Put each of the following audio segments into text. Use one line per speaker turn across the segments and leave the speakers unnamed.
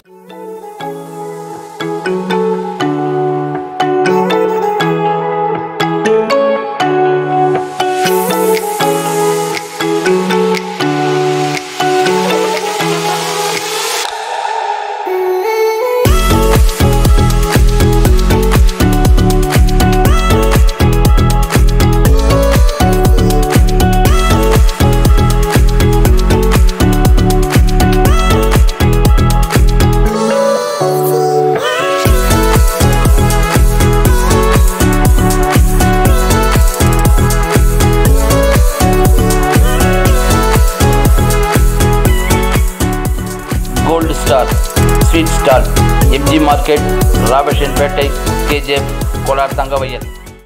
Gold star sweet stall M G market Robertsonpet K G F Kolar ತಂಗವಯ್ಯರ್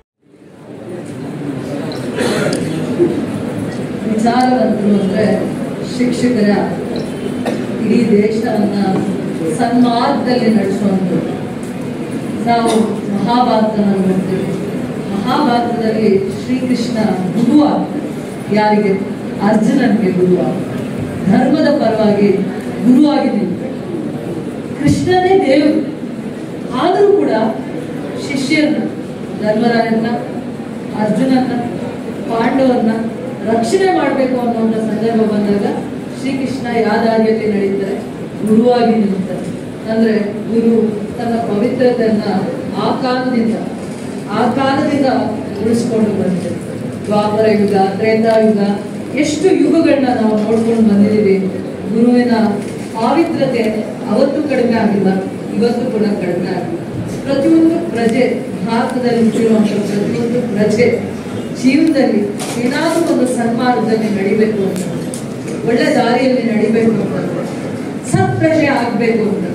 ವಿಚಾರವಂತರು ಅಂದರೆ ಶಿಕ್ಷಕರ ಇಡೀ ದೇಶವನ್ನ ಸನ್ಮಾರ್ಗದಲ್ಲಿ ನಡೆಸುವಂಥದ್ದು ನಾವು ಮಹಾಭಾರತನ ನೋಡ್ತೀವಿ ಮಹಾಭಾರತದಲ್ಲಿ ಶ್ರೀಕೃಷ್ಣ ಗುರು ಆಗ್ತಾರೆ ಯಾರಿಗೆ ಅರ್ಜುನನ್ಗೆ ಗುರು ಆಗ್ತಾರೆ ಧರ್ಮದ ಪರವಾಗಿ ಗುರುವಾಗಿ ನಿಲ್ತಾರೆ ಕೃಷ್ಣನೇ ದೇವರು ಆದರೂ ಕೂಡ ಶಿಷ್ಯರನ್ನ ಧರ್ಮರಾಯನ್ನ ಅರ್ಜುನನ್ನ ಪಾಂಡವರನ್ನ ರಕ್ಷಣೆ ಮಾಡಬೇಕು ಅನ್ನುವಂಥ ಸಂದರ್ಭ ಬಂದಾಗ ಶ್ರೀಕೃಷ್ಣ ಯಾವ ದಾರಿಯಲ್ಲಿ ನಡೀತಾರೆ ಗುರುವಾಗಿ ನಿಲ್ತಾರೆ ಅಂದ್ರೆ ಗುರು ತನ್ನ ಪವಿತ್ರತೆಯನ್ನ ಆ ಕಾಲದಿಂದ ಆ ಕಾಲದಿಂದ ಉಳಿಸ್ಕೊಂಡು ಬಂದಿದೆ ದ್ವಾಪರ ಯುಗ ತ್ರೇತಾಯುಗ ಎಷ್ಟು ಯುಗಗಳನ್ನ ನಾವು ನೋಡ್ಕೊಂಡು ಬಂದಿದ್ದೀವಿ ಗುರುವಿನ ಪಾವಿತ್ರತೆ ಅವತ್ತು ಕಡಿಮೆ ಆಗಿಲ್ಲ ಇವತ್ತು ಕೂಡ ಕಡಿಮೆ ಆಗಿಲ್ಲ ಪ್ರತಿಯೊಂದು ಪ್ರಜೆ ಭಾರತದಲ್ಲಿ ಹುಟ್ಟಿರುವಂಥ ಪ್ರತಿಯೊಂದು ಪ್ರಜೆ ಜೀವನದಲ್ಲಿ ಏನಾದರೂ ಒಂದು ಸನ್ಮಾರ್ಗದಲ್ಲಿ ನಡಿಬೇಕು ಅಂತ ಒಳ್ಳೆ ದಾರಿಯಲ್ಲಿ ನಡಿಬೇಕು ಅಂತಂದ್ರೆ ಸತ್ಪ್ರಜೆ ಆಗ್ಬೇಕು ಅಂತಂದ್ರೆ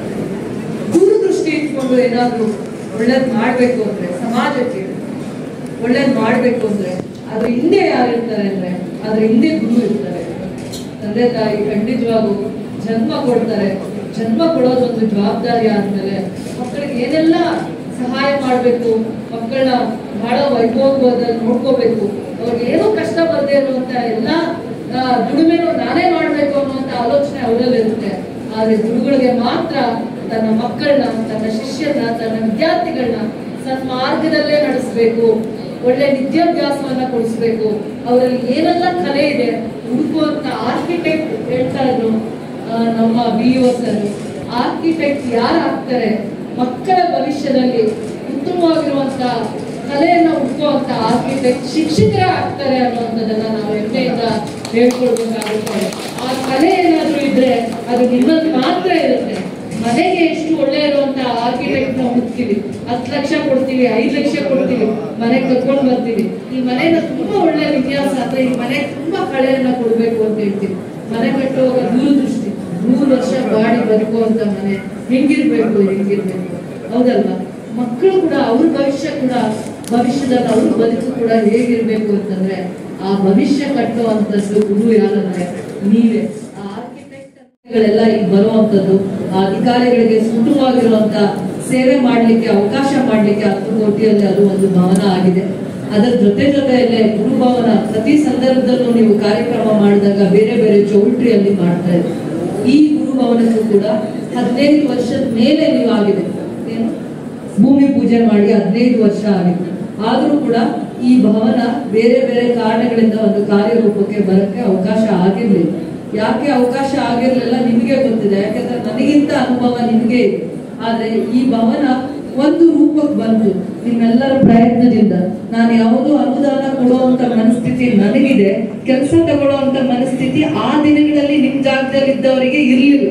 ದೂರದೃಷ್ಟಿ ಇಟ್ಕೊಂಡು ಏನಾದರೂ ಒಳ್ಳೇದ್ ಮಾಡ್ಬೇಕು ಅಂದ್ರೆ ಸಮಾಜಕ್ಕೆ ಒಳ್ಳೇದ್ ಮಾಡ್ಬೇಕು ಅಂದ್ರೆ ಅದ್ರ ಹಿಂದೆ ಯಾರು ಇರ್ತಾರೆ ಅಂದ್ರೆ ಅದ್ರ ಹಿಂದೆ ಗುರು ಇರ್ತಾರೆ ತಂದೆ ತಾಯಿ ಖಂಡಿತವಾಗೂ ಜನ್ಮ ಕೊಡ್ತಾರೆ ಜನ್ಮ ಕೊಡೋದೊಂದು ಜವಾಬ್ದಾರಿ ಆದ್ಮೇಲೆ ಮಕ್ಕಳಿಗೆ ಏನೆಲ್ಲ ಸಹಾಯ ಮಾಡಬೇಕು ಮಕ್ಕಳನ್ನ ಬಹಳ ವೈಭವದಲ್ಲಿ ನೋಡ್ಕೋಬೇಕು ಅವ್ರಿಗೆ ಏನೂ ಕಷ್ಟ ಬರದೇ ಇರುವಂತ ಎಲ್ಲ ಆ, ದುಡಿಮೆನೂ ನಾನೇ ಮಾಡ್ಬೇಕು ಅನ್ನುವಂತ ಆಲೋಚನೆ ಅವರಲ್ಲಿ ಇರುತ್ತೆ ಆದ್ರೆ ಗುರುಗಳಿಗೆ ಮಾತ್ರ ತನ್ನ ಮಕ್ಕಳನ್ನ ತನ್ನ ಶಿಷ್ಯರನ್ನ ತನ್ನ ವಿದ್ಯಾರ್ಥಿಗಳನ್ನ ಸನ್ಮಾರ್ಗದಲ್ಲೇ ನಡೆಸಬೇಕು ಒಳ್ಳೆ ವಿದ್ಯಾಭ್ಯಾಸವನ್ನ ಕೊಡಿಸ್ಬೇಕು ಅವರಲ್ಲಿ ಏನೆಲ್ಲ ಕಲೆ ಇದೆ ಹುಡುಕುವಂತ ಆರ್ಕಿಟೆಕ್ಟ್ ಹೇಳ್ತಾ ಇದ್ರು ಆ, ನಮ್ಮ ಬಿ ಒ ಸರ್ ಆರ್ಕಿಟೆಕ್ಟ್ ಯಾರು ಆಗ್ತಾರೆ ಮಕ್ಕಳ ಭವಿಷ್ಯದಲ್ಲಿ ಉತ್ತಮವಾಗಿರುವಂತ ಕಲೆಯನ್ನ ಹುಡುಕುವಂತ ಆರ್ಕಿಟೆಕ್ಟ್ ಶಿಕ್ಷಕರೇ ಆಗ್ತಾರೆ ಅನ್ನುವಂಥದ್ದನ್ನ ನಾವು ಹೆಮ್ಮೆಯಿಂದ ಹೇಳ್ಕೊಳ್ಬೇಕಾಗುತ್ತೆ ಆ ಕಲೆ ಏನಾದ್ರೂ ಇದ್ರೆ ಅದು ನಿಮ್ಮಲ್ಲಿ ಮಾತ್ರ ಇರುತ್ತೆ ಮನೆಗೆ ಎಷ್ಟು ಒಳ್ಳೆ ಇರುವಂತ ಆರ್ಕಿಟೆಕ್ಟ್ ನಾವು ಹುಡುಕ್ತೀವಿ ಹತ್ತು ಲಕ್ಷ ಕೊಡ್ತೀವಿ ಐದು ಲಕ್ಷ ಕೊಡ್ತೀವಿ ಮನೆ ಕಟ್ಕೊಂಡು ಬರ್ತೀವಿ ಈ ಮನೆನ ತುಂಬಾ ಒಳ್ಳೆ ವಿನ್ಯಾಸ ಅಂದ್ರೆ ಈ ಮನೆ ತುಂಬಾ ಕಳೆಯನ್ನ ಕೊಡ್ಬೇಕು ಅಂತ ಹೇಳ್ತೀವಿ ಮನೆ ಕಟ್ಟುವಾಗ ದೂರದೃಷ್ಟಿ ನೂರು ವರ್ಷ ಬಾಡಿ ಬದುಕುವಂತ ಮನೆ ಹೆಂಗಿರ್ಬೇಕು ಹೆಂಗಿರ್ಬೇಕು ಹೌದಲ್ವಾ ಮಕ್ಕಳು ಕೂಡ ಅವ್ರ ಭವಿಷ್ಯ ಕೂಡ ಭವಿಷ್ಯದಲ್ಲಿ ಅವ್ರ ಬದುಕು ಕೂಡ ಹೇಗಿರ್ಬೇಕು ಅಂತಂದ್ರೆ ಆ ಭವಿಷ್ಯ ಕಟ್ಟುವಂತದ್ದು ಗುರು ಯಾರಂದ್ರೆ ನೀವೇ ಆ ಆರ್ಕಿಟೆಕ್ಟ್ ಗಳೆಲ್ಲ ಈಗ ಬರುವಂತದ್ದು ಆ ಅಧಿಕಾರಿಗಳಿಗೆ ಸುಂದರವಾಗಿರುವಂತ ಸೇವೆ ಮಾಡ್ಲಿಕ್ಕೆ ಅವಕಾಶ ಮಾಡ್ಲಿಕ್ಕೆ ಹತ್ತು ಕೋಟಿಯಲ್ಲಿ ಅದು ಒಂದು ಭವನ ಆಗಿದೆ ಅದರ ಜೊತೆ ಜೊತೆಯಲ್ಲೇ ಗುರುಭವನ ಪ್ರತಿ ಸಂದರ್ಭದಲ್ಲೂ ನೀವು ಕಾರ್ಯಕ್ರಮ ಮಾಡಿದಾಗ ಬೇರೆ ಬೇರೆ ಚೌಲ್ಟ್ರಿಯಲ್ಲಿ ಮಾಡ್ತಾ ಇದ್ದೀವಿ ಈ ಗುರುಭವನಕ್ಕೂ ಕೂಡ ಹದಿನೈದು ವರ್ಷದ ಮೇಲೆ ನೀವು ಆಗಿದೆ ಏನು ಭೂಮಿ ಪೂಜೆ ಮಾಡಿ ಹದಿನೈದು ವರ್ಷ ಆಗಿತ್ತು ಆದ್ರೂ ಕೂಡ ಈ ಭವನ ಬೇರೆ ಬೇರೆ ಕಾರಣಗಳಿಂದ ಒಂದು ಕಾರ್ಯರೂಪಕ್ಕೆ ಬರಕ್ಕೆ ಅವಕಾಶ ಆಗಿರ್ಲಿಲ್ಲ ಯಾಕೆ ಅವಕಾಶ ಆಗಿರ್ಲಿಲ್ಲ ನಿಮಗೆ ಗೊತ್ತಿದೆ ಯಾಕಂದ್ರೆ ನನಗಿಂತ ಅನುಭವ ನಿಮಗೆ ಇದೆ ಆದ್ರೆ ಈ ಭವನ ಒಂದು ರೂಪಕ್ಕೆ ಬಂತು ನಿಮ್ಮೆಲ್ಲರ ಪ್ರಯತ್ನದಿಂದ ನಾನು ಯಾವುದೋ ಅನುದಾನ ಕೊಡುವಂತ ಮನಸ್ಥಿತಿ ನನಗಿದೆ ಕೆಲಸ ತಗೊಳ್ಳುವಂತ ಮನಸ್ಥಿತಿ ಆ ದಿನಗಳಲ್ಲಿ ನಿಮ್ ಜಾಗದಲ್ಲಿ ಇದ್ದವರಿಗೆ ಇರ್ಲಿಲ್ಲ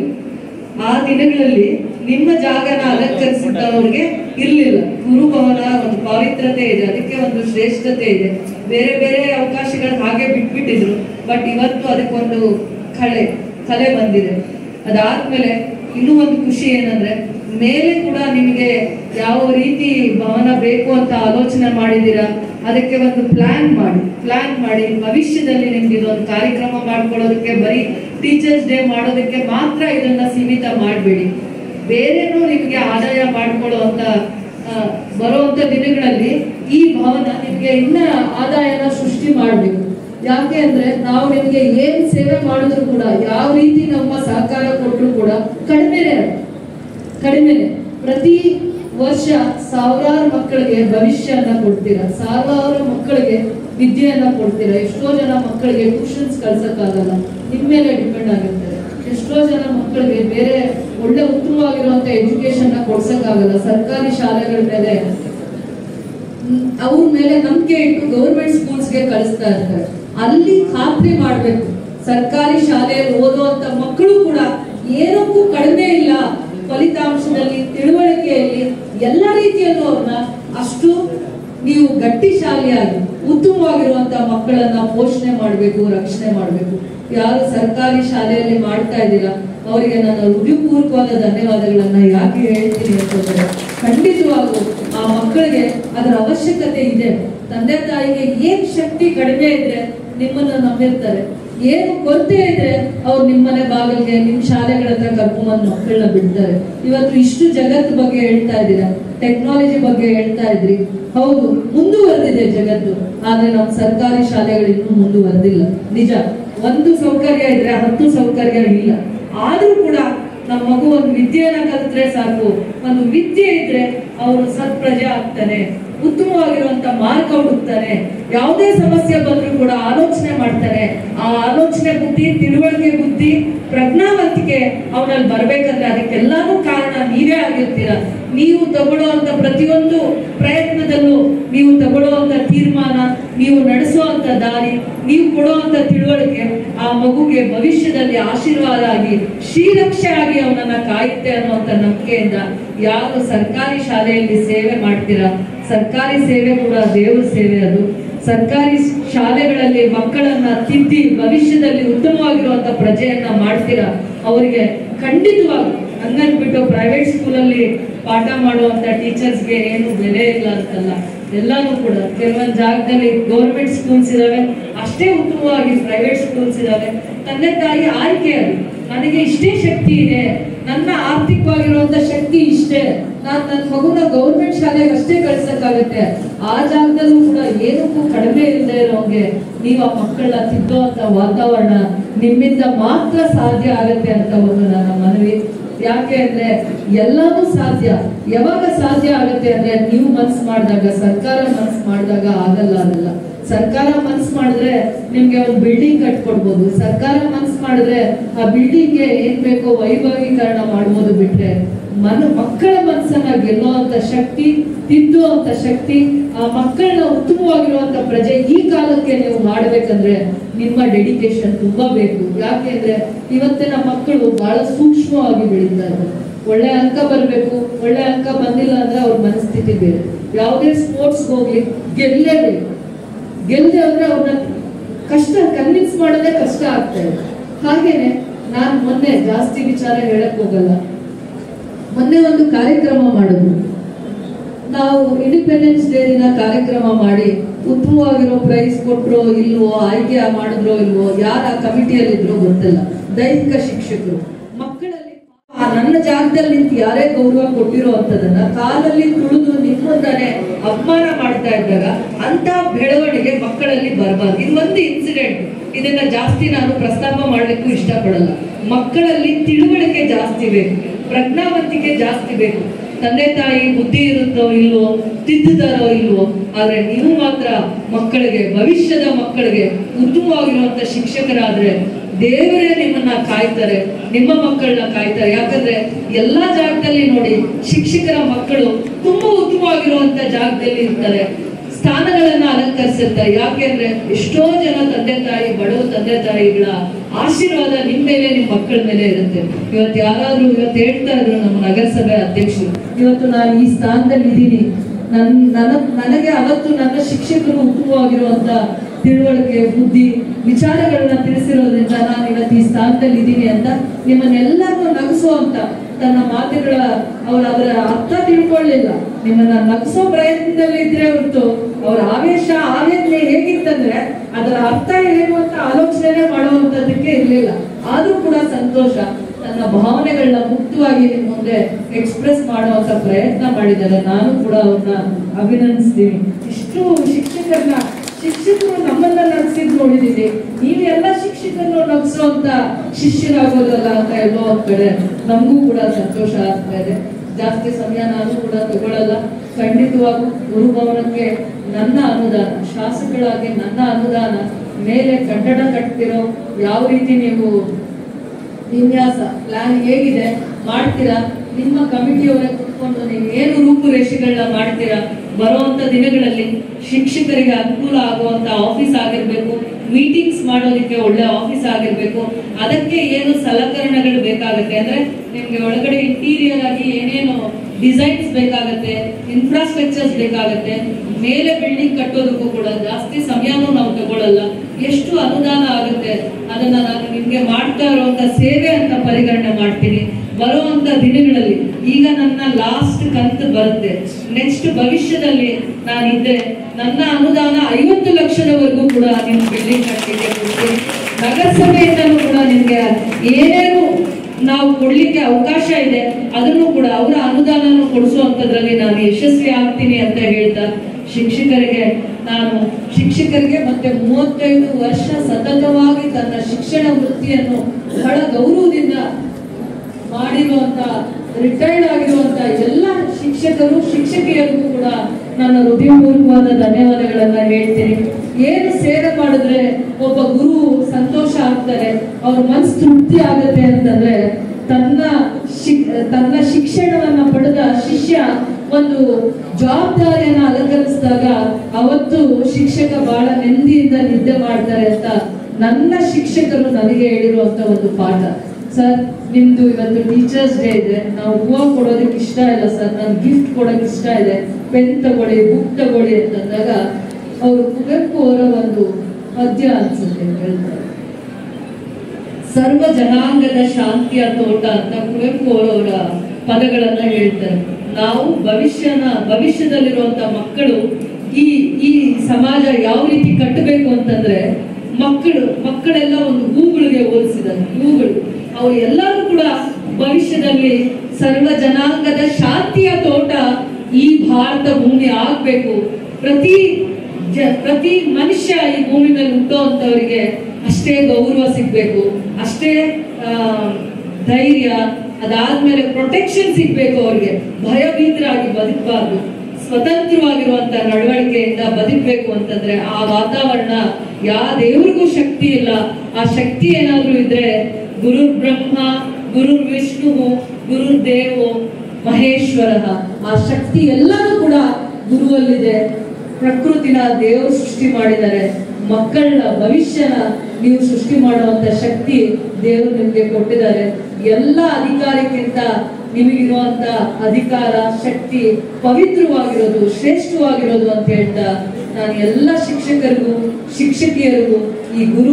ಆ ದಿನಗಳಲ್ಲಿ ನಿಮ್ಮ ಜಾಗನ ಅಲಂಕರಿಸಿದ್ದವ್ರಿಗೆ ಇರ್ಲಿಲ್ಲ ಗುರುಭವನ ಒಂದು ಪವಿತ್ರತೆ ಇದೆ ಅದಕ್ಕೆ ಒಂದು ಶ್ರೇಷ್ಠತೆ ಇದೆ ಬೇರೆ ಬೇರೆ ಅವಕಾಶಗಳು ಹಾಗೆ ಬಿಟ್ಬಿಟ್ಟಿದ್ರು ಬಟ್ ಇವತ್ತು ಅದಕ್ಕೊಂದು ಕಳೆ ಕಲೆ ಬಂದಿದೆ ಅದಾದ್ಮೇಲೆ ಇನ್ನೂ ಒಂದು ಖುಷಿ ಏನಂದ್ರೆ ಮೇಲೆ ಕೂಡ ನಿಮಗೆ ಯಾವ ರೀತಿ ಭವನ ಬೇಕು ಅಂತ ಆಲೋಚನೆ ಮಾಡಿದ್ದೀರಾ ಅದಕ್ಕೆ ಒಂದು ಪ್ಲಾನ್ ಮಾಡಿ ಪ್ಲಾನ್ ಮಾಡಿ ಭವಿಷ್ಯದಲ್ಲಿ ನಿಮ್ಗೆ ಇದೊಂದು ಕಾರ್ಯಕ್ರಮ ಮಾಡ್ಕೊಳ್ಳೋದಕ್ಕೆ ಬರೀ ಟೀಚರ್ಸ್ ಡೇ ಮಾಡೋದಕ್ಕೆ ಮಾತ್ರ ಇದನ್ನ ಸೀಮಿತ ಮಾಡಬೇಡಿ ಬೇರೆನೂ ನಿಮ್ಗೆ ಆದಾಯ ಮಾಡ್ಕೊಳ್ಳುವಂತ ಆ, ಬರುವಂತ ದಿನಗಳಲ್ಲಿ ಈ ಭವನ ನಿಮ್ಗೆ ಇನ್ನ ಆದಾಯನ ಸೃಷ್ಟಿ ಮಾಡ್ಬೇಕು ಯಾಕೆ ಅಂದ್ರೆ ನಾವು ನಿಮ್ಗೆ ಏನ್ ಸೇವೆ ಮಾಡಿದ್ರು ಕೂಡ ಯಾವ ರೀತಿ ನಮ್ಮ ಸಹಕಾರ ಕೊಟ್ಟರು ಕೂಡ ಕಡಿಮೆನೆ ಅದು. ಕಡಿಮೆನೆ ಪ್ರತಿ ವರ್ಷ ಸಾವಿರಾರು ಮಕ್ಕಳಿಗೆ ಭವಿಷ್ಯನ ಕೊಡ್ತೀರಾ ಸಾವಿರಾರು ಮಕ್ಕಳಿಗೆ ವಿದ್ಯೆಯನ್ನ ಕೊಡ್ತೀರಾ ಎಷ್ಟೋ ಜನ ಮಕ್ಕಳಿಗೆ ಟ್ಯೂಷನ್ಸ್ ಕಳ್ಸಕ್ಕಾಗಲ್ಲ ನಿಮ್ಮ ಮೇಲೆ ಡಿಪೆಂಡ್ ಆಗಿರ್ತಾರೆ ಎಷ್ಟೋ ಜನ ಮಕ್ಕಳಿಗೆ ಬೇರೆ ಒಳ್ಳೆ ಉತ್ತಮವಾಗಿರುವಂತ ಎಜುಕೇಶನ್ ಕೊಡ್ಸಕ್ಕಾಗಲ್ಲ ಸರ್ಕಾರಿ ಶಾಲೆಗಳ ಮೇಲೆ ಹ್ಮ್, ಅವ್ರ ಮೇಲೆ ನಂಬಿಕೆ ಇಟ್ಟು ಗೌರ್ಮೆಂಟ್ ಸ್ಕೂಲ್ಸ್ಗೆ ಕಳಿಸ್ತಾ ಇರ್ತಾರೆ ಅಲ್ಲಿ ಖಾತ್ರಿ ಮಾಡ್ಬೇಕು ಸರ್ಕಾರಿ ಶಾಲೆಯಲ್ಲಿ ಓದುವಂತ ಮಕ್ಕಳು ಕೂಡ ಏನಕ್ಕೂ ಕಡಿಮೆ ಇಲ್ಲ ಫಲಿತಾಂಶದಲ್ಲಿ ತಿಳುವಳಿಕೆಯಲ್ಲಿ ಎಲ್ಲ ರೀತಿಯಲ್ಲೂ ಅವ್ರನ್ನ ಅಷ್ಟು ನೀವು ಗಟ್ಟಿ ಶಾಲೆಯಾಗಿ ಉತ್ತಮವಾಗಿರುವಂತ ಮಕ್ಕಳನ್ನ ಪೋಷಣೆ ಮಾಡಬೇಕು ರಕ್ಷಣೆ ಮಾಡಬೇಕು ಯಾರು ಸರ್ಕಾರಿ ಶಾಲೆಯಲ್ಲಿ ಮಾಡ್ತಾ ಇದ್ದೀರಾ ಅವರಿಗೆ ನನ್ನ ಹೃದಯಪೂರ್ವಕವಾದ ಧನ್ಯವಾದಗಳನ್ನ ಯಾಕೆ ಹೇಳ್ತೀನಿ ಅಂತಂದ್ರೆ ಖಂಡಿತವಾಗೂ ಆ ಮಕ್ಕಳಿಗೆ ಅದರ ಅವಶ್ಯಕತೆ ಇದೆ ತಂದೆ ತಾಯಿಗೆ ಏನ್ ಶಕ್ತಿ ಕಡಿಮೆ ಇದ್ರೆ ನಿಮ್ಮನ್ನ ನಂಬಿರ್ತಾರೆ ಏನು ಕೊರತೆ ಇದ್ರೆ ಅವ್ರು ನಿಮ್ಮನೆ ಬಾಗಿಲಿಗೆ ನಿಮ್ ಶಾಲೆಗಳ ಹತ್ರ ಕರ್ಕೊಂಬಂದು ಮಕ್ಕಳನ್ನ ಬಿಡ್ತಾರೆ ಇವತ್ತು ಇಷ್ಟು ಜಗತ್ತು ಬಗ್ಗೆ ಹೇಳ್ತಾ ಇದ್ದೀರಾ ಟೆಕ್ನಾಲಜಿ ಬಗ್ಗೆ ಹೇಳ್ತಾ ಇದ್ರಿ ಹೌದು ಮುಂದುವರೆದಿದೆ ಜಗತ್ತು ಆದ್ರೆ ನಮ್ಮ ಸರ್ಕಾರಿ ಶಾಲೆಗಳು ಇನ್ನೂ ಮುಂದುವರೆದಿಲ್ಲ ನಿಜ ಒಂದು ಸೌಕರ್ಯ ಇದ್ರೆ ಹತ್ತು ಸೌಕರ್ಯ ಇಲ್ಲ ಆದ್ರೂ ಕೂಡ ನಮ್ಮ ಮಗು ಒಂದು ವಿದ್ಯೆಯನ್ನ ಕಲಿತ್ರೆ ಸಾಕು ಒಂದು ವಿದ್ಯೆ ಇದ್ರೆ ಅವರು ಸತ್ಪ್ರಜೆ ಆಗ್ತಾನೆ ಉತ್ತಮವಾಗಿರುವಂತ ಮಾರ್ಗ ಹುಡುಕ್ತಾನೆ ಯಾವುದೇ ಸಮಸ್ಯೆ ಬಂದ್ರೂ ಕೂಡ ಆಲೋಚನೆ ಮಾಡ್ತಾನೆ ಆ ಆಲೋಚನೆ ಬುದ್ಧಿ ತಿಳುವಳಿಕೆ ಬುದ್ಧಿ ಪ್ರಜ್ಞಾವಂತಿಕೆ ಅವನಲ್ಲಿ ಬರ್ಬೇಕಂದ್ರೆ ಅದಕ್ಕೆಲ್ಲಾನು ಕಾರಣ ನೀವೇ ಆಗಿರ್ತೀರ ನೀವು ತಗೊಳ್ಳುವಂತ ಪ್ರತಿಯೊಂದು ಪ್ರಯತ್ನದಲ್ಲೂ ನೀವು ತಗೊಳ್ಳುವಂತ ತೀರ್ಮಾನ ನೀವು ನಡೆಸುವಂತ ದಾರಿ ನೀವು ಕೊಡುವಂತ ತಿಳುವಳಿಕೆ ಆ ಮಗುಗೆ ಭವಿಷ್ಯದಲ್ಲಿ ಆಶೀರ್ವಾದ ಆಗಿ ಶ್ರೀರಕ್ಷೆ ಆಗಿ ಅವನನ್ನ ಕಾಯುತ್ತೆ ಅನ್ನುವಂತ ನಂಬಿಕೆಯಿಂದ ಯಾರು ಸರ್ಕಾರಿ ಶಾಲೆಯಲ್ಲಿ ಸೇವೆ ಮಾಡ್ತೀರಾ ಸರ್ಕಾರಿ ಸೇವೆ ಕೂಡ ದೇವರ ಸೇವೆ ಅದು ಸರ್ಕಾರಿ ಶಾಲೆಗಳಲ್ಲಿ ಮಕ್ಕಳನ್ನ ತಿದ್ದಿ ಭವಿಷ್ಯದಲ್ಲಿ ಉತ್ತಮವಾಗಿರುವಂತ ಪ್ರಜೆಯನ್ನ ಮಾಡ್ತೀರಾ ಅವರಿಗೆ ಖಂಡಿತವಾಗಿ ಹಂಗನ್ಬಿಟ್ಟು ಪ್ರೈವೇಟ್ ಸ್ಕೂಲಲ್ಲಿ ಪಾಠ ಮಾಡುವಂತ ಟೀಚರ್ಸ್ಗೆ ಏನು ಬೆಲೆ ಇಲ್ಲ ಅಂತಲ್ಲ ಎಲ್ಲಾನು ಕೂಡ ಕೆಲವೊಂದು ಜಾಗದಲ್ಲಿ ಗೌರ್ಮೆಂಟ್ ಸ್ಕೂಲ್ಸ್ ಇದಾವೆ ಅಷ್ಟೇ ಉತ್ತಮವಾಗಿ ಪ್ರೈವೇಟ್ ಸ್ಕೂಲ್ಸ್ ಇದಾವೆ ತಂದೆ ತಾಯಿ ಆಯ್ಕೆ ಅದು ನನಗೆ ಇಷ್ಟೇ ಶಕ್ತಿ ಇದೆ ನನ್ನ ಆರ್ಥಿಕವಾಗಿರುವಂತ ಶಕ್ತಿ ಇಷ್ಟೇ ನಾನ್ ನನ್ನ ಮಗುನ ಗೌರ್ಮೆಂಟ್ ಶಾಲೆಗೆ ಅಷ್ಟೇ ಕಳ್ಸಕ್ಕಾಗತ್ತೆ ಆ ಜಾಗದಲ್ಲೂ ಕೂಡ ಏನಕ್ಕೂ ಕಡಿಮೆ ಇಲ್ಲದೆ ಇರೋಂಗೆ ನೀವು ಆ ಮಕ್ಕಳನ್ನ ತಿದ್ದೋಂತ ವಾತಾವರಣ ನಿಮ್ಮಿಂದ ಮಾತ್ರ ಸಾಧ್ಯ ಆಗತ್ತೆ ಅಂತ ಒಂದು ನನ್ನ ಮನವಿ ಯಾಕೆ ಅಂದ್ರೆ ಎಲ್ಲಾನು ಸಾಧ್ಯ ಯಾವಾಗ ಸಾಧ್ಯ ಆಗತ್ತೆ ಅಂದ್ರೆ ನೀವು ಮನ್ಸ್ ಮಾಡಿದಾಗ ಸರ್ಕಾರ ಮನ್ಸ್ ಮಾಡಿದಾಗ ಆಗಲ್ಲ ಅದಲ್ಲ ಸರ್ಕಾರ ಮನ್ಸ್ ಮಾಡಿದ್ರೆ ನಿಮ್ಗೆ ಒಂದು ಬಿಲ್ಡಿಂಗ್ ಕಟ್ಕೊಡ್ಬೋದು ಸರ್ಕಾರ ಮನ್ಸ್ ಮಾಡಿದ್ರೆ ಆ ಬಿಲ್ಡಿಂಗ್ಗೆ ಏನ್ ಬೇಕೋ ವೈಭವೀಕರಣ ಮಾಡ್ಬೋದು ಬಿಟ್ರೆ ಮನ ಮಕ್ಕಳ ಮನಸ್ಸನ್ನ ಗೆಲ್ಲುವಂತ ಶಕ್ತಿ ತಿದ್ದುವಂತ ಶಕ್ತಿ ಆ ಮಕ್ಕಳನ್ನ ಉತ್ತಮವಾಗಿರುವಂತ ಪ್ರಜೆ ಈ ಕಾಲಕ್ಕೆ ನೀವು ಮಾಡ್ಬೇಕಂದ್ರೆ ನಿಮ್ಮ ಡೆಡಿಕೇಶನ್ ತುಂಬಾ ಬೇಕು ಯಾಕೆಂದ್ರೆ ಇವತ್ತಿನ ಮಕ್ಕಳು ಬಹಳ ಸೂಕ್ಷ್ಮವಾಗಿ ಬೆಳೀತಾ ಇದ್ದಾರೆ ಒಳ್ಳೆ ಅಂಕ ಬರ್ಬೇಕು ಒಳ್ಳೆ ಅಂಕ ಬಂದಿಲ್ಲ ಅಂದ್ರೆ ಅವ್ರ ಮನಸ್ಥಿತಿ ಬೇರೆ ಯಾವುದೇ ಸ್ಪೋರ್ಟ್ಸ್ ಹೋಗ್ಲಿ ಗೆಲ್ಲೇಬೇಕು ಗೆಲ್ದೆ ಅಂದ್ರೆ ಅವ್ರನ್ನ ಕಷ್ಟ ಕನ್ವಿನ್ಸ್ ಮಾಡೋದೇ ಕಷ್ಟ ಆಗ್ತಾ ಇದೆ ಹಾಗೇನೆ ನಾನ್ ಮೊನ್ನೆ ಜಾಸ್ತಿ ವಿಚಾರ ಹೇಳಕ್ ಹೋಗಲ್ಲ ಮೊನ್ನೆ ಒಂದು ಕಾರ್ಯಕ್ರಮ ಮಾಡಿದ್ರು ನಾವು ಇಂಡಿಪೆಂಡೆನ್ಸ್ ಡೇ ದಿನ ಕಾರ್ಯಕ್ರಮ ಮಾಡಿ ಉತ್ತಮವಾಗಿರೋ ಪ್ರೈಸ್ ಕೊಟ್ರೋ ಇಲ್ವೋ ಆಯ್ಕೆ ಮಾಡಿದ್ರೋ ಇಲ್ವೋ ಯಾರ ಕಮಿಟಿಯಲ್ಲಿ ಇದ್ರೋ ಗೊತ್ತಿಲ್ಲ ದೈಹಿಕ ಶಿಕ್ಷಕರು ಮಕ್ಕಳಲ್ಲಿ ಆ ನನ್ನ ಜಾಗದಲ್ಲಿ ನಿಂತು ಯಾರೇ ಗೌರವ ಕೊಟ್ಟಿರೋ ಅಂತದನ್ನ ಕಾಲಲ್ಲಿ ತುಳಿದು ನಿಮ್ಮಂತಾನೆ ಅಪಮಾನ ಮಾಡ್ತಾ ಇದ್ದಾಗ ಅಂತ ಬೆಳವಣಿಗೆ ಮಕ್ಕಳಲ್ಲಿ ಬರಬಾರ್ದು ಇದು ಒಂದು ಇನ್ಸಿಡೆಂಟ್ ಇದನ್ನ ಜಾಸ್ತಿ ನಾನು ಪ್ರಸ್ತಾಪ ಮಾಡ್ಲಿಕ್ಕೂ ಇಷ್ಟಪಡಲ್ಲ ಮಕ್ಕಳಲ್ಲಿ ತಿಳುವಳಿಕೆ ಜಾಸ್ತಿ ಬೇಕು ಪ್ರಜ್ಞಾವಂತಿಕೆ ಜಾಸ್ತಿ ಬೇಕು ತಂದೆ ತಾಯಿ ಬುದ್ಧಿ ಇರುತ್ತೋ ಇಲ್ವೋ ತಿದ್ದುತ್ತಾರೋ ಇಲ್ವೋ ಆದ್ರೆ ನೀವು ಮಾತ್ರ ಮಕ್ಕಳಿಗೆ ಭವಿಷ್ಯದ ಮಕ್ಕಳಿಗೆ ಉತ್ತಮವಾಗಿರುವಂತ ಶಿಕ್ಷಕರಾದ್ರೆ ದೇವರೇ ನಿಮ್ಮನ್ನ ಕಾಯ್ತಾರೆ ನಿಮ್ಮ ಮಕ್ಕಳನ್ನ ಕಾಯ್ತಾರೆ ಯಾಕಂದ್ರೆ ಎಲ್ಲಾ ಜಾಗದಲ್ಲಿ ನೋಡಿ ಶಿಕ್ಷಕರ ಮಕ್ಕಳು ತುಂಬಾ ಉತ್ತಮವಾಗಿರುವಂತ ಜಾಗದಲ್ಲಿ ಇರ್ತಾರೆ ಸ್ಥಾನಗಳನ್ನ ಅಲಂಕರಿಸಿರ್ತಾರೆ ಯಾಕೆಂದ್ರೆ ಎಷ್ಟೋ ಜನ ತಂದೆ ತಾಯಿ ಬಡವ ತಂದೆ ತಾಯಿಗಳ ಆಶೀರ್ವಾದ ನಿಮ್ ಮೇಲೆ ನಿಮ್ ಮಕ್ಕಳ ಮೇಲೆ ಇರುತ್ತೆ ಇವತ್ತು ಯಾರಾದ್ರೂ ಇವತ್ತು ಹೇಳ್ತಾ ಇದ್ರು ನಮ್ಮ ನಗರಸಭೆ ಅಧ್ಯಕ್ಷರು ಇವತ್ತು ನಾನು ಈ ಸ್ಥಾನದಲ್ಲಿ ಇದ್ದೀನಿ ನನ್ ನನ್ನ ನನಗೆ ಅವತ್ತು ನನ್ನ ಶಿಕ್ಷಕರು ಉತ್ತಮವಾಗಿರುವಂತ ತಿಳುವಳಿಕೆ ಬುದ್ಧಿ ವಿಚಾರಗಳನ್ನ ತಿಳಿಸಿರೋದ್ರಿಂದ ನಾನು ಇವತ್ತು ಈ ಸ್ಥಾನದಲ್ಲಿ ಇದ್ದೀನಿ ಅಂತ ನಿಮ್ಮನ್ನೆಲ್ಲರನ್ನೂ ನಗಿಸುವಂತ ತನ್ನ ಮಾತುಗಳ ಅವ್ರ ಅದರ ಅರ್ಥ ತಿಳ್ಕೊಳ್ಳಿಲ್ಲ ನಿಮ್ಮನ್ನ ನಗಿಸೋ ಪ್ರಯತ್ನದಲ್ಲಿ ಇದ್ರೆ ಹೊರತು ಅವ್ರ ಆವೇಶ ಆವೇದನೆ ಹೇಗಿತ್ತಂದ್ರೆ ಅದರ ಅರ್ಥ ಏನು ಅಂತ ಆಲೋಚನೆ ಮಾಡುವಂತದಕ್ಕೆ ಇರ್ಲಿಲ್ಲ ಆದ್ರೂ ಕೂಡ ಸಂತೋಷ ತನ್ನ ಭಾವನೆಗಳನ್ನ ಮುಕ್ತವಾಗಿ ನಿಮ್ ಮುಂದೆ ಎಕ್ಸ್ಪ್ರೆಸ್ ಮಾಡುವಂತ ಪ್ರಯತ್ನ ಮಾಡಿದ್ದಾರೆ ನಾನು ಕೂಡ ಅವ್ರನ್ನ ಅಭಿನಂದಿಸ್ತೀನಿ ಇಷ್ಟು ಶಿಕ್ಷಕರನ್ನ ಶಿಕ್ಷಕರು ನಮ್ಮನ್ನ ನಗ್ಸಿದ್ ನೋಡಿದೀನಿ ನೀವೆಲ್ಲ ಶಿಕ್ಷಕರನ್ನು ನಗ್ಸುವಂತ ಶಿಷ್ಯರಾಗೋದಲ್ಲ ಅಂತ ಎಲ್ಲೋ ಒಂದ್ ಕಡೆ ನಮಗೂ ಕೂಡ ಸಂತೋಷ ಆಗ್ತಾ ಇದೆ ಜಾಸ್ತಿ ಸಮಯ ನಾನು ಕೂಡ ತಗೊಳ್ಳಲ್ಲ ಖಂಡಿತವಾಗೂ ಗುರುಭವನಕ್ಕೆ ನನ್ನ ಅನುದಾನ ಶಾಸಕಳಾಗಿ ನನ್ನ ಅನುದಾನ ಮೇಲೆ ಕಟ್ಟಡ ಕಟ್ತಿರೋ ಯಾವ ರೀತಿ ನೀವು ವಿನ್ಯಾಸ ಪ್ಲಾನ್ ಹೇಗಿದೆ ಮಾಡ್ತೀರಾ ನಿಮ್ಮ ಕಮಿಟಿಯವರೇ ಕುತ್ಕೊಂಡು ನೀವು ಏನು ರೂಪುರೇಷೆಗಳನ್ನ ಮಾಡ್ತೀರಾ ಬರುವಂತ ದಿನಗಳಲ್ಲಿ ಶಿಕ್ಷಕರಿಗೆ ಅನುಕೂಲ ಆಗುವಂತ ಆಫೀಸ್ ಆಗಿರ್ಬೇಕು ಮೀಟಿಂಗ್ಸ್ ಮಾಡೋದಕ್ಕೆ ಒಳ್ಳೆ ಆಫೀಸ್ ಆಗಿರ್ಬೇಕು ಅದಕ್ಕೆ ಏನು ಸಲಕರಣೆಗಳು ಬೇಕಾಗುತ್ತೆ ಅಂದ್ರೆ ನಿಮ್ಗೆ ಒಳಗಡೆ ಇಂಟೀರಿಯರ್ ಆಗಿ ಏನೇನು ಡಿಸೈನ್ಸ್ ಬೇಕಾಗತ್ತೆ ಇನ್ಫ್ರಾಸ್ಟ್ರಕ್ಚರ್ಸ್ ಬೇಕಾಗತ್ತೆ ಮೇಲೆ ಬಿಲ್ಡಿಂಗ್ ಕಟ್ಟೋದಕ್ಕೂ ಕೂಡ ಜಾಸ್ತಿ ಸಮಯನೂ ನಾವು ತಗೊಳ್ಳಲ್ಲ ಎಷ್ಟು ಅನುದಾನ ಆಗುತ್ತೆ ಅದನ್ನ ನಾನು ನಿಮ್ಗೆ ಮಾಡ್ತಾ ಇರುವಂತ ಸೇವೆ ಅಂತ ಪರಿಗಣನೆ ಮಾಡ್ತೀನಿ ಬರುವಂತ ದಿನಗಳಲ್ಲಿ ಈಗ ನನ್ನ ಲಾಸ್ಟ್ ಕಂತು ಬರುತ್ತೆ ನೆಕ್ಸ್ಟ್ ಭವಿಷ್ಯದಲ್ಲಿ ನಾನಿದ್ದೆ ನನ್ನ ಅನುದಾನ ಐವತ್ತು ಲಕ್ಷದವರೆಗೂ ಕೂಡ ನಿಮ್ ಬಿಲ್ಡಿಂಗ್ ಕಟ್ಟಲಿಕ್ಕೆ ಕೊಡ್ತೀನಿ ನಗರಸಭೆಯಿಂದಲೂ ಕೂಡ ನಿಮ್ಗೆ ಏನೇನು ನಾವು ಕೊಡ್ಲಿಕ್ಕೆ ಅವಕಾಶ ಇದೆ ಅದನ್ನು ಕೂಡ ಅವರ ಅನುದಾನವನ್ನು ಕೊಡಿಸುವಂತದ್ರಲ್ಲಿ ನಾನು ಯಶಸ್ವಿ ಆಗ್ತೀನಿ ಅಂತ ಹೇಳ್ತಾ ಶಿಕ್ಷಕರಿಗೆ ನಾನು ಶಿಕ್ಷಕರಿಗೆ ಮತ್ತೆ ಮೂವತ್ತೈದು ವರ್ಷ ಸತತವಾಗಿ ತನ್ನ ಶಿಕ್ಷಣ ವೃತ್ತಿಯನ್ನು ಬಹಳ ಗೌರವದಿಂದ ಮಾಡಿರುವಂತ ರಿಟೈರ್ಡ್ ಆಗಿರುವಂತ ಎಲ್ಲ ಶಿಕ್ಷಕರು ಶಿಕ್ಷಕಿಯರಿಗೂ ಕೂಡ ನನ್ನ ಹೃದಯಪೂರ್ವಕವಾದ ಧನ್ಯವಾದಗಳನ್ನ ಹೇಳ್ತೀನಿ ಏನು ಸೇವೆ ಮಾಡಿದ್ರೆ ಒಬ್ಬ ಗುರು ಸಂತೋಷ ಆಗ್ತಾರೆ ಅವ್ರ ಮನ್ಸು ತೃಪ್ತಿ ಆಗತ್ತೆ ಅಂತಂದ್ರೆ ತನ್ನ ಶಿಕ್ ತನ್ನ ಶಿಕ್ಷಣವನ್ನ ಪಡೆದ ಶಿಷ್ಯ ಒಂದು ಜವಾಬ್ದಾರಿಯನ್ನ ಅಲಂಕರಿಸಿದಾಗ ಅವತ್ತು ಶಿಕ್ಷಕ ಬಹಳ ನೆಮ್ಮದಿಯಿಂದ ನಿದ್ದೆ ಮಾಡ್ತಾರೆ ಅಂತ ನನ್ನ ಶಿಕ್ಷಕರು ನನಗೆ ಹೇಳಿರುವಂತ ಒಂದು ಪಾಠ ಸರ್ ನಿಮ್ದು ಇವತ್ತು ಟೀಚರ್ಸ್ ಡೇ ಇದೆ ನಾವು ಹೂವು ಕೊಡೋದಕ್ಕೆ ಇಷ್ಟ ಇಲ್ಲ ಸರ್ ನನ್ ಗಿಫ್ಟ್ ಕೊಡೋಕೆ ಇಷ್ಟ ಇದೆ ಪೆನ್ ತಗೊಳ್ಳಿ ಬುಕ್ ತಗೊಳ್ಳಿ ಅಂತಂದಾಗ ಅವರು ಕುವೆಂಪು ಅವರ ಒಂದು ಪದ್ಯ ಅನ್ಸುತ್ತೆ ಹೇಳ್ತಾರೆ ಸರ್ವ ಜನಾಂಗದ ಶಾಂತಿಯ ತೋಟ ಅಂತ ಕುವೆಂಪು ಅವರವರ ಪದಗಳನ್ನ ಹೇಳ್ತಾರೆ ನಾವು ಭವಿಷ್ಯನ ಭವಿಷ್ಯದಲ್ಲಿರುವಂತ ಮಕ್ಕಳು ಈ ಈ ಸಮಾಜ ಯಾವ ರೀತಿ ಕಟ್ಟಬೇಕು ಅಂತಂದ್ರೆ ಮಕ್ಕಳು ಮಕ್ಕಳೆಲ್ಲ ಒಂದು ಹೂಗಳಿಗೆ ಹೋಲಿಸಿದ್ದಾರೆ ಹೂಗಳು ಅವ್ರು ಎಲ್ಲರೂ ಕೂಡ ಭವಿಷ್ಯದಲ್ಲಿ ಸರ್ವ ಜನಾಂಗದ ಶಾಂತಿಯ ತೋಟ ಈ ಭಾರತ ಭೂಮಿ ಆಗ್ಬೇಕು ಪ್ರತಿ ಜ- ಪ್ರತಿ ಮನುಷ್ಯ ಈ ಭೂಮಿ ಮೇಲೆ ಹುಟ್ಟುವಂತವರಿಗೆ ಅಷ್ಟೇ ಗೌರವ ಸಿಗ್ಬೇಕು ಅಷ್ಟೇ ಆ, ಧೈರ್ಯ ಅದಾದ್ಮೇಲೆ ಪ್ರೊಟೆಕ್ಷನ್ ಸಿಗ್ಬೇಕು ಅವ್ರಿಗೆ ಭಯಭೀತರಾಗಿ ಬದುಕಬಾರ್ದು ಸ್ವತಂತ್ರವಾಗಿರುವಂತ ನಡವಳಿಕೆಯಿಂದ ಬದುಕಬೇಕು ಅಂತಂದ್ರೆ ಆ ವಾತಾವರಣ ಯಾವ ದೇವ್ರಿಗೂ ಶಕ್ತಿ ಇಲ್ಲ ಆ ಶಕ್ತಿ ಏನಾದ್ರೂ ಇದ್ರೆ ಗುರು ಬ್ರಹ್ಮ ಗುರು ವಿಷ್ಣು ಗುರು ದೇವೋ ಮಹೇಶ್ವರ ಆ ಶಕ್ತಿ ಎಲ್ಲನೂ ಕೂಡ ಗುರುವಲ್ಲಿದೆ ಪ್ರಕೃತಿನ ದೇವರು ಸೃಷ್ಟಿ ಮಾಡಿದ್ದಾರೆ ಮಕ್ಕಳ ಭವಿಷ್ಯನ ನೀವು ಸೃಷ್ಟಿ ಮಾಡುವಂತ ಶಕ್ತಿ ದೇವರು ನಿಮ್ಗೆ ಕೊಟ್ಟಿದ್ದಾರೆ ಎಲ್ಲ ಅಧಿಕಾರಕ್ಕಿಂತ ನಿಮಗಿರುವಂತ ಅಧಿಕಾರ ಶಕ್ತಿ ಪವಿತ್ರವಾಗಿರೋದು ಶ್ರೇಷ್ಠವಾಗಿರೋದು ಅಂತ ಹೇಳ್ತಾ ನಾನು ಎಲ್ಲ ಶಿಕ್ಷಕರಿಗೂ ಶಿಕ್ಷಕಿಯರಿಗೂ ಈ ಗುರು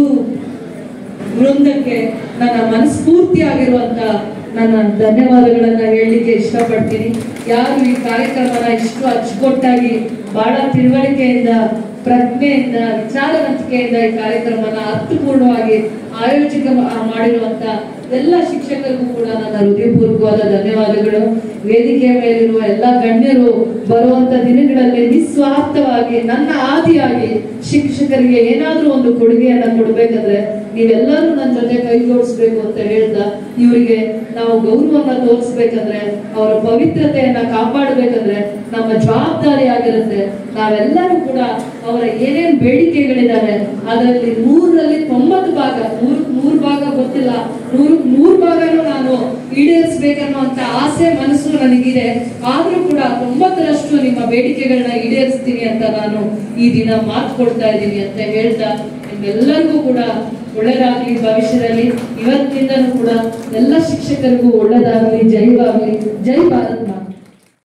ವೃಂದಕ್ಕೆ ನನ್ನ ಮನಸ್ಫೂರ್ತಿಯಾಗಿರುವಂತ ನನ್ನ ಧನ್ಯವಾದಗಳನ್ನ ಹೇಳಲಿಕ್ಕೆ ಇಷ್ಟಪಡ್ತೀನಿ ಯಾರು ಈ ಕಾರ್ಯಕ್ರಮನ ಇಷ್ಟು ಅಚ್ಚುಕಟ್ಟಾಗಿ ಬಹಳ ತಿಳುವಳಿಕೆಯಿಂದ ಪ್ರಜ್ಞೆಯಿಂದ ವಿಚಾರವಂತಿಕೆಯಿಂದ ಈ ಕಾರ್ಯಕ್ರಮನ ಅರ್ಥಪೂರ್ಣವಾಗಿ ಆಯೋಜಕ ಮಾಡಿರುವಂತ ಎಲ್ಲ ಶಿಕ್ಷಕರಿಗೂ ಕೂಡ ನನ್ನ ಹೃದಯಪೂರ್ವಕವಾದ ಧನ್ಯವಾದಗಳು ವೇದಿಕೆಯ ಮೇಲಿರುವ ಎಲ್ಲ ಗಣ್ಯರು ಬರುವಂತ ದಿನಗಳಲ್ಲಿ ನಿಸ್ವಾರ್ಥವಾಗಿ ನನ್ನ ಆದಿಯಾಗಿ ಶಿಕ್ಷಕರಿಗೆ ಏನಾದ್ರೂ ಒಂದು ಕೊಡುಗೆಯನ್ನ ಕೊಡ್ಬೇಕಾದ್ರೆ ನೀವೆಲ್ಲರೂ ನನ್ನ ಜೊತೆ ಕೈ ಜೋಡಿಸ್ಬೇಕು ಅಂತ ಹೇಳ್ದ ಇವರಿಗೆ ನಾವು ಗೌರವನ್ನ ತೋರಿಸ್ಬೇಕಂದ್ರೆ ಅವರ ಪವಿತ್ರತೆಯನ್ನ ಕಾಪಾಡಬೇಕಂದ್ರೆ ನಮ್ಮ ಜವಾಬ್ದಾರಿ ಆಗಿರುತ್ತೆ ನಾವೆಲ್ಲರೂ ಕೂಡ ಅವರ ಏನೇನ್ ಬೇಡಿಕೆಗಳಿದಾವೆ ಅದರಲ್ಲಿ ನೂರಲ್ಲಿ ತೊಂಬತ್ತು ಭಾಗ ಮೂರ್ ಮೂರ್ ಭಾಗ ಗೊತ್ತಿಲ್ಲ ನೂರು ಮೂರ್ ಭಾಗನೂ ನಾನು ಈಡೇರಿಸ್ಬೇಕನ್ನುವಂತ ಆಸೆ ಮನಸ್ಸು ನನಗಿದೆ ಆದ್ರೂ ಕೂಡ ತೊಂಬತ್ತರಷ್ಟು ನಿಮ್ಮ ಬೇಡಿಕೆಗಳನ್ನ ಈಡೇರಿಸ್ತೀನಿ ಅಂತ ನಾನು ಈ ದಿನ ಮಾತು ಕೊಡ್ತಾ ಇದ್ದೀನಿ ಅಂತ ಹೇಳ್ತಾ ನಿಮ್ಮೆಲ್ಲರಿಗೂ ಕೂಡ ಒಳ್ಳೇದಾಗ್ಲಿ ಭವಿಷ್ಯದಲ್ಲಿ ಇವತ್ತಿನಿಂದನೂ ಕೂಡ ಎಲ್ಲ ಶಿಕ್ಷಕರಿಗೂ ಒಳ್ಳೇದಾಗ್ಲಿ ಜೈವಾಗ್ಲಿ ಜೈ ಭಾರತ್ ಮಾತೆ